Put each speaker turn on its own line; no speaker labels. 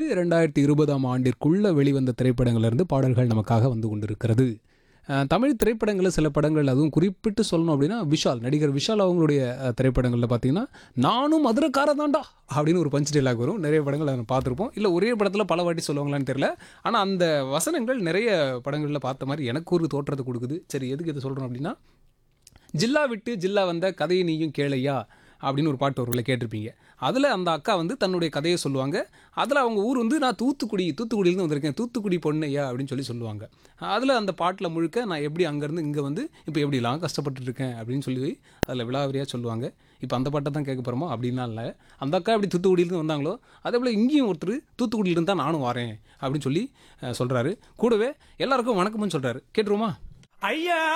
ரெண்டாயிரத்தி இருபதாம் ஆண்டிற்குள்ள வெளிவந்த திரைப்படங்கள்லேருந்து பாடல்கள் நமக்காக வந்து கொண்டிருக்கிறது அஹ், தமிழ் திரைப்படங்களில் சில படங்கள் அதுவும் குறிப்பிட்டு சொல்லணும் அப்படின்னா விஷால் நடிகர் விஷால் அவங்களுடைய அஹ், திரைப்படங்களில் பார்த்தீங்கன்னா நானும் மதுரக்கார தாண்டா அப்படின்னு ஒரு பஞ்ச் டைலாக் வரும் நிறைய படங்கள் அதை பார்த்துருப்போம் இல்லை ஒரே படத்தில் பல வாட்டி சொல்லுவாங்களான்னு தெரியல ஆனால் அந்த வசனங்கள் நிறைய படங்களில் பார்த்த மாதிரி எனக்கு ஒரு தோற்றத்தை கொடுக்குது சரி எதுக்கு இதை சொல்கிறோம் அப்படின்னா ஜில்லா விட்டு ஜில்லா வந்த கதையை நீயும் கேளையா அப்படின்னு ஒரு பாட்டு ஒருவில் கேட்டிருப்பீங்க அதில் அந்த அக்கா வந்து தன்னுடைய கதையை சொல்லுவாங்க அதில் அவங்க ஊர் வந்து நான் தூத்துக்குடி தூத்துக்குடியிலேருந்து வந்திருக்கேன் தூத்துக்குடி பொண்ணையா அப்படின்னு சொல்லி சொல்லுவாங்க அதில் அந்த பாட்டில் முழுக்க நான் எப்படி அங்கேருந்து இங்கே வந்து இப்போ எப்படிலாம் கஷ்டப்பட்டுட்டு இருக்கேன் அப்படின்னு சொல்லி அதில் விழாவரியாக சொல்லுவாங்க இப்போ அந்த பாட்டை தான் கேட்க போகிறோமோ அப்படின்லாம் இல்லை அந்த அக்கா எப்படி தூத்துக்குடியிலேருந்து வந்தாங்களோ அதே போல் இங்கேயும் ஒருத்தர் தூத்துக்குடியிலேருந்து தான் நானும் வரேன் அப்படின்னு சொல்லி சொல்கிறாரு கூடவே எல்லாருக்கும் வணக்கம்னு சொல்கிறாரு கேட்டுருவோமா
ஐயா